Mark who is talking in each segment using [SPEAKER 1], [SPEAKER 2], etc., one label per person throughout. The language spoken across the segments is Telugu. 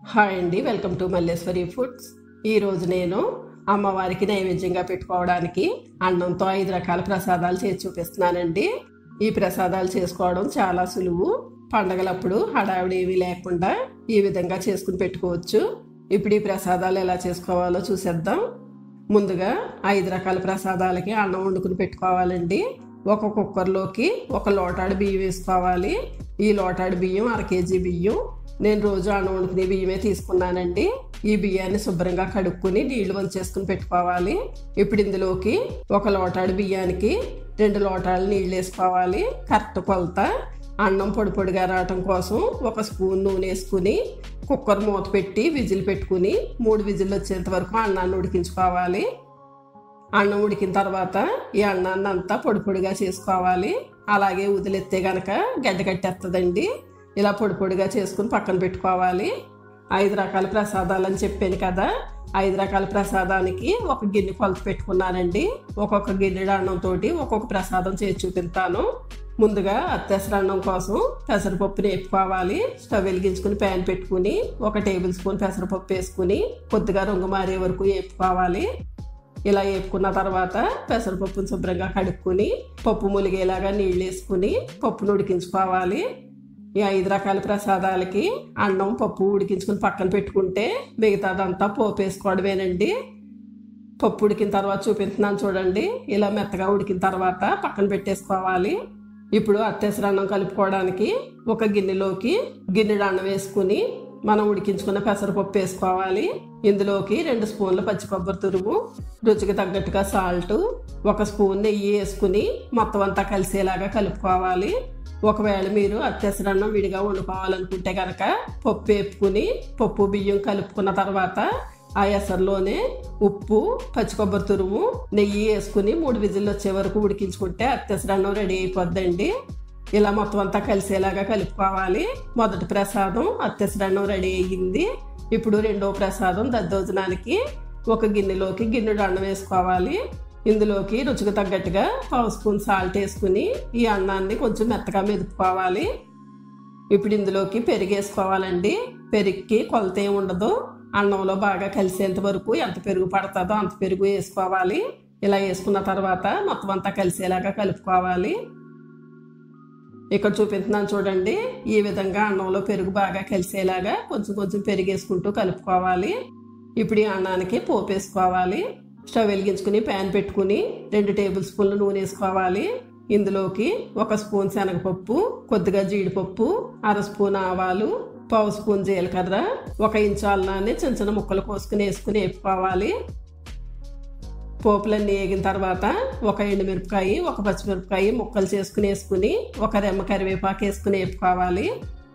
[SPEAKER 1] హాయ్ అండి వెల్కమ్ టు మల్లేశ్వరి ఫుడ్స్ ఈరోజు నేను అమ్మవారికి నైవేద్యంగా పెట్టుకోవడానికి అన్నంతో ఐదు రకాల ప్రసాదాలు చేసి చూపిస్తున్నానండి ఈ ప్రసాదాలు చేసుకోవడం చాలా సులువు పండగలప్పుడు హడావిడి ఏమీ లేకుండా ఈ విధంగా చేసుకుని పెట్టుకోవచ్చు ఇప్పుడు ఈ ప్రసాదాలు ఎలా చేసుకోవాలో చూసేద్దాం ముందుగా ఐదు రకాల ప్రసాదాలకి అన్నం వండుకుని పెట్టుకోవాలండి ఒక కుక్కర్లోకి ఒక లోటాడు బియ్యం వేసుకోవాలి ఈ లోటాడు బియ్యం అర కేజీ బియ్యం నేను రోజు అన్నం వండుకునే బియ్యమే తీసుకున్నానండి ఈ బియ్యాన్ని శుభ్రంగా కడుక్కుని నీళ్లు వంచేసుకుని పెట్టుకోవాలి ఇప్పుడు ఇందులోకి ఒక లోటాడు బియ్యానికి రెండు లోటాలు నీళ్ళు వేసుకోవాలి కరెక్ట్ కొలత అన్నం పొడి పొడిగా రావటం కోసం ఒక స్పూన్ నూనె వేసుకుని కుక్కర్ మూత పెట్టి విజిల్ పెట్టుకుని మూడు విజిల్ వచ్చేంత వరకు అన్నాన్ని ఉడికించుకోవాలి అన్నం ఉడికిన తర్వాత ఈ అన్నాన్ని అంతా పొడి పొడిగా చేసుకోవాలి అలాగే వదిలెత్తే గనక గడ్డ కట్టేస్తుందండి ఇలా పొడి పొడిగా చేసుకుని పక్కన పెట్టుకోవాలి ఐదు రకాల ప్రసాదాలు అని చెప్పాను కదా ఐదు రకాల ప్రసాదానికి ఒక గిన్నె కొలత పెట్టుకున్నానండి ఒక్కొక్క గిన్నె అన్నంతో ఒక్కొక్క ప్రసాదం చేసి చూపిస్తాను ముందుగా అత్యసర అన్నం కోసం పెసరపప్పు వేపుకోవాలి స్టవ్ వెలిగించుకుని ప్యాన్ పెట్టుకుని ఒక టేబుల్ స్పూన్ పెసరపప్పు వేసుకుని కొద్దిగా రంగు మారే వరకు వేపుకోవాలి ఇలా వేపుకున్న తర్వాత పెసరపప్పును శుభ్రంగా కడుక్కుని పప్పు ములిగేలాగా నీళ్ళు వేసుకుని పప్పును ఉడికించుకోవాలి ఈ ఐదు రకాల ప్రసాదాలకి అన్నం పప్పు ఉడికించుకుని పక్కన పెట్టుకుంటే మిగతాదంతా పోపు వేసుకోవడమేనండి పప్పు ఉడికిన తర్వాత చూపిస్తున్నాను చూడండి ఇలా మెత్తగా ఉడికిన తర్వాత పక్కన పెట్టేసుకోవాలి ఇప్పుడు అత్తేసర అన్నం కలుపుకోవడానికి ఒక గిన్నెలోకి గిన్నెడు అన్నం వేసుకుని మనం ఉడికించుకున్న పెసరపప్పు వేసుకోవాలి ఇందులోకి రెండు స్పూన్ల పచ్చి కొబ్బరి తురుము రుచికి తగ్గట్టుగా సాల్ట్ ఒక స్పూన్ నెయ్యి వేసుకుని మొత్తం అంతా కలిసేలాగా కలుపుకోవాలి ఒకవేళ మీరు అత్యసరన్నం విడిగా వండుకోవాలనుకుంటే కనుక పప్పు వేపుకుని పప్పు బియ్యం కలుపుకున్న తర్వాత ఆ ఎసరులోనే ఉప్పు పచ్చి కొబ్బరి తురుము నెయ్యి వేసుకుని మూడు విజిల్లు వచ్చే వరకు ఉడికించుకుంటే అత్యసరన్నం రెడీ అయిపోద్దండి ఇలా మొత్తం అంతా కలిసేలాగా కలుపుకోవాలి మొదటి ప్రసాదం అత్యసరన్నం రెడీ అయ్యింది ఇప్పుడు రెండో ప్రసాదం దద్దోజనానికి ఒక గిన్నెలోకి గిన్నెడు అన్నం వేసుకోవాలి ఇందులోకి రుచికి తగ్గట్టుగా పావు స్పూన్ సాల్ట్ వేసుకుని ఈ అన్నాన్ని కొంచెం మెత్తగా మెదుపుకోవాలి ఇప్పుడు ఇందులోకి పెరుగు వేసుకోవాలండి పెరుగుకి కొలత ఏమి ఉండదు అన్నంలో బాగా కలిసేంత వరకు ఎంత పెరుగు పడుతుందో అంత పెరుగు వేసుకోవాలి ఇలా వేసుకున్న తర్వాత మొత్తం అంతా కలిసేలాగా కలుపుకోవాలి ఇక్కడ చూపిస్తున్నాను చూడండి ఈ విధంగా అన్నంలో పెరుగు బాగా కలిసేలాగా కొంచెం కొంచెం పెరుగు వేసుకుంటూ కలుపుకోవాలి ఇప్పుడు ఈ అన్నానికి పోపు వేసుకోవాలి స్టవ్ వెలిగించుకుని ప్యాన్ పెట్టుకుని రెండు టేబుల్ స్పూన్లు నూనె వేసుకోవాలి ఇందులోకి ఒక స్పూన్ శనగపప్పు కొద్దిగా జీడిపప్పు అర స్పూన్ ఆవాలు పావు స్పూన్ జీలకర్ర ఒక ఇంచు అల్లాన్ని చిన్న చిన్న ముక్కలు కోసుకుని వేసుకుని వేపుకోవాలి పోపులన్నీ వేగిన తర్వాత ఒక ఎండుమిరపకాయ ఒక పచ్చిమిరపకాయ ముక్కలు చేసుకుని వేసుకుని ఒక రెమ్మ కరివేపాకు వేసుకుని వేపుకోవాలి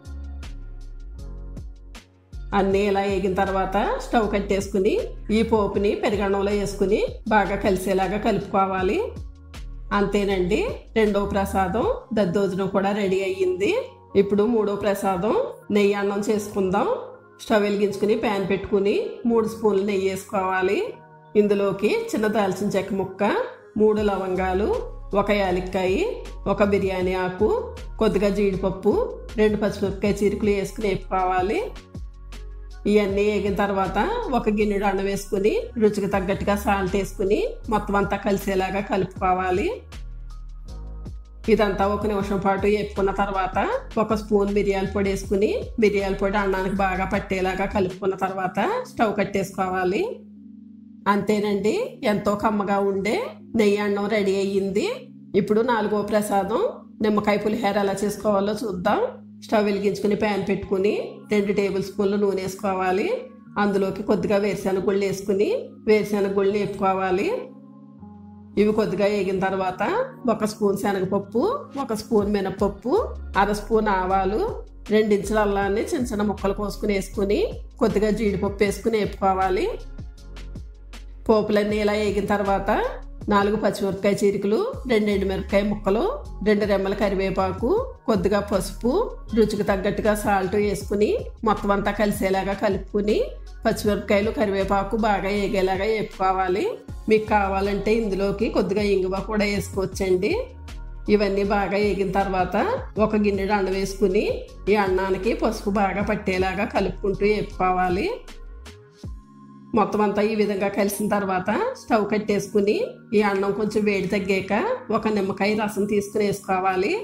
[SPEAKER 1] అన్నీ ఇలా వేగిన తర్వాత స్టవ్ కట్టేసుకుని ఈ పోపుని పెరుగన్నంలో వేసుకుని బాగా కలిసేలాగా కలుపుకోవాలి అంతేనండి రెండో ప్రసాదం దద్దోజనం కూడా రెడీ అయ్యింది ఇప్పుడు మూడో ప్రసాదం నెయ్యి అన్నం చేసుకుందాం స్టవ్ వెలిగించుకుని ప్యాన్ పెట్టుకుని మూడు స్పూన్లు నెయ్యి వేసుకోవాలి ఇందులోకి చిన్న దాల్చిన చెక్క ముక్క మూడు లవంగాలు ఒక యాలక్కాయ ఒక బిర్యానీ ఆకు కొద్దిగా జీడిపప్పు రెండు పచ్చిమిరపకాయ చీరుకులు వేసుకుని వేపుకోవాలి ఇవన్నీ వేగిన తర్వాత ఒక గిన్నెడు అన్నం వేసుకుని రుచికి తగ్గట్టుగా సాల్ట్ వేసుకుని మొత్తం అంతా కలిసేలాగా కలుపుకోవాలి ఇదంతా ఒక నిమిషం పాటు వేపుకున్న తర్వాత ఒక స్పూన్ మిరియాల పొడి వేసుకుని మిరియాల పొడి అన్నానికి బాగా పట్టేలాగా కలుపుకున్న తర్వాత స్టవ్ కట్టేసుకోవాలి అంతేనండి ఎంతో కమ్మగా ఉండే నెయ్యి అన్నం రెడీ అయ్యింది ఇప్పుడు నాలుగో ప్రసాదం నిమ్మకాయ పులిహోర ఎలా చేసుకోవాలో చూద్దాం స్టవ్ వెలిగించుకుని ప్యాన్ పెట్టుకుని రెండు టేబుల్ స్పూన్లు నూనె వేసుకోవాలి అందులోకి కొద్దిగా వేరుశెనగ గుళ్ళు వేసుకుని వేరుశెనగ గుళ్ళు వేపుకోవాలి ఇవి కొద్దిగా వేగిన తర్వాత ఒక స్పూన్ శనగపప్పు ఒక స్పూన్ మినపప్పు అర స్పూన్ ఆవాలు రెండించుల అల్లాన్ని చిన్న చిన్న ముక్కలు కోసుకుని వేసుకుని కొద్దిగా జీడిపప్పు వేసుకుని వేపుకోవాలి పోపులన్నీ ఇలా వేగిన తర్వాత నాలుగు పచ్చిమిరపకాయ చీరికలు రెండు ఎండుమిరపకాయ ముక్కలు రెండు రెమ్మల కరివేపాకు కొద్దిగా పసుపు రుచికి తగ్గట్టుగా సాల్ట్ వేసుకుని మొత్తం అంతా కలిసేలాగా కలుపుకుని పచ్చిమిరపకాయలు కరివేపాకు బాగా వేగేలాగా వేపుకోవాలి మీకు కావాలంటే ఇందులోకి కొద్దిగా ఇంగువ కూడా వేసుకోవచ్చండి ఇవన్నీ బాగా వేగిన తర్వాత ఒక గిన్నెడు అన్నం వేసుకుని ఈ అన్నానికి పసుపు బాగా పట్టేలాగా కలుపుకుంటూ వేపుకోవాలి మొత్తం అంతా ఈ విధంగా కలిసిన తర్వాత స్టవ్ కట్టేసుకుని ఈ అన్నం కొంచెం వేడి తగ్గాక ఒక నిమ్మకాయ రసం తీసుకుని వేసుకోవాలి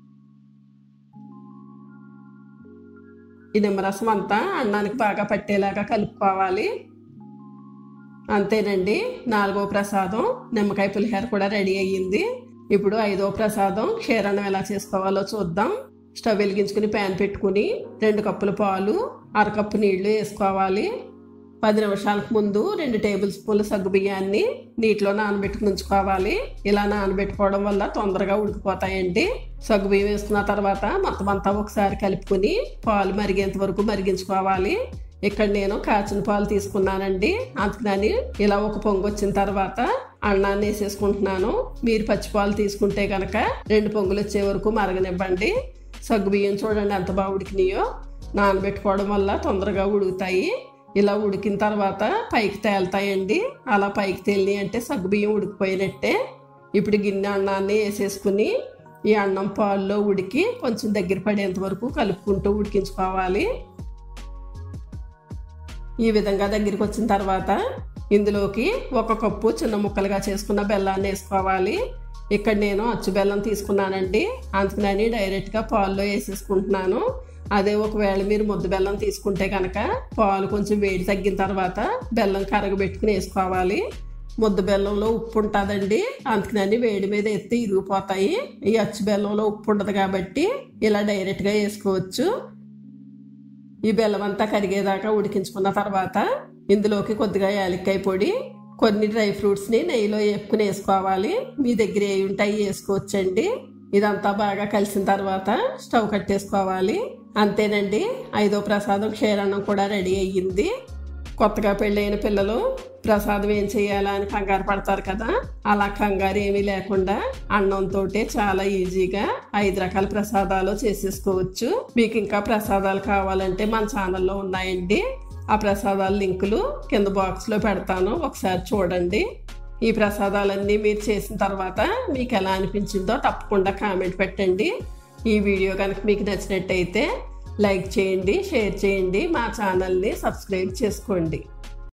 [SPEAKER 1] ఈ నిమ్మరసం అంతా అన్నానికి బాగా పట్టేలాగా కలుపుకోవాలి అంతేనండి నాలుగో ప్రసాదం నిమ్మకాయ పులిహోర కూడా రెడీ అయ్యింది ఇప్పుడు ఐదో ప్రసాదం క్షీరాన్నం ఎలా చేసుకోవాలో చూద్దాం స్టవ్ వెలిగించుకుని ప్యాన్ పెట్టుకుని రెండు కప్పుల పాలు అరకప్పు నీళ్లు వేసుకోవాలి పది నిమిషాలకు ముందు రెండు టేబుల్ స్పూన్ల సగ్గు బియ్యాన్ని నీటిలో నానబెట్టుకుని ఉంచుకోవాలి ఇలా నానబెట్టుకోవడం వల్ల తొందరగా ఉడికిపోతాయండి సగ్గు బియ్యం వేసుకున్న తర్వాత మొత్తం అంతా ఒకసారి కలుపుకుని పాలు మరిగేంత వరకు మరిగించుకోవాలి ఇక్కడ నేను కాచిన పాలు తీసుకున్నానండి అందుకని ఇలా ఒక పొంగు వచ్చిన తర్వాత అన్నాన్ని వేసేసుకుంటున్నాను మీరు పచ్చి పాలు తీసుకుంటే కనుక రెండు పొంగులు వచ్చే వరకు మరగనివ్వండి సగ్గు బియ్యం చూడండి ఎంత బాగా ఉడికినాయో నానబెట్టుకోవడం వల్ల తొందరగా ఉడుకుతాయి ఇలా ఉడికిన తర్వాత పైకి తేలుతాయండి అలా పైకి తేలినాయి అంటే సగ్గు బియ్యం ఉడికిపోయినట్టే ఇప్పుడు గిన్నె అన్నాన్ని వేసేసుకుని ఈ అన్నం పాల్లో ఉడికి కొంచెం దగ్గర పడేంత వరకు కలుపుకుంటూ ఉడికించుకోవాలి ఈ విధంగా దగ్గరికి వచ్చిన తర్వాత ఇందులోకి ఒక కప్పు చిన్న ముక్కలుగా చేసుకున్న బెల్లాన్ని వేసుకోవాలి ఇక్కడ నేను అచ్చు బెల్లం తీసుకున్నానండి అందుకని డైరెక్ట్గా పాల్లో వేసేసుకుంటున్నాను అదే ఒకవేళ మీరు ముద్ద బెల్లం తీసుకుంటే కనుక పాలు కొంచెం వేడి తగ్గిన తర్వాత బెల్లం కరగబెట్టుకుని వేసుకోవాలి ముద్ద బెల్లంలో ఉప్పు ఉంటుందండి అందుకని వేడి మీద ఎత్తి ఇరిగిపోతాయి ఈ అచ్చు బెల్లంలో ఉప్పు ఉండదు కాబట్టి ఇలా డైరెక్ట్గా వేసుకోవచ్చు ఈ బెల్లం అంతా కరిగేదాకా ఉడికించుకున్న తర్వాత ఇందులోకి కొద్దిగా యాలక్కాయ పొడి కొన్ని డ్రై ఫ్రూట్స్ని నెయ్యిలో వేపుకుని వేసుకోవాలి మీ దగ్గర ఏ ఉంటాయి వేసుకోవచ్చండి ఇదంతా బాగా కలిసిన తర్వాత స్టవ్ కట్టేసుకోవాలి అంతేనండి ఐదో ప్రసాదం క్షీరాన్నం కూడా రెడీ అయ్యింది కొత్తగా పెళ్ళైన పిల్లలు ప్రసాదం ఏం చేయాలా అని కంగారు పడతారు కదా అలా కంగారు ఏమీ లేకుండా అన్నంతో చాలా ఈజీగా ఐదు రకాల ప్రసాదాలు చేసేసుకోవచ్చు మీకు ఇంకా ప్రసాదాలు కావాలంటే మన ఛానల్లో ఉన్నాయండి ఆ ప్రసాదాల లింకులు కింద బాక్స్లో పెడతాను ఒకసారి చూడండి ఈ ప్రసాదాలన్నీ మీరు చేసిన తర్వాత మీకు ఎలా అనిపించిందో తప్పకుండా కామెంట్ పెట్టండి ఈ వీడియో కనుక మీకు నచ్చినట్టయితే లైక్ చేయండి షేర్ చేయండి మా ఛానల్ని సబ్స్క్రైబ్ చేసుకోండి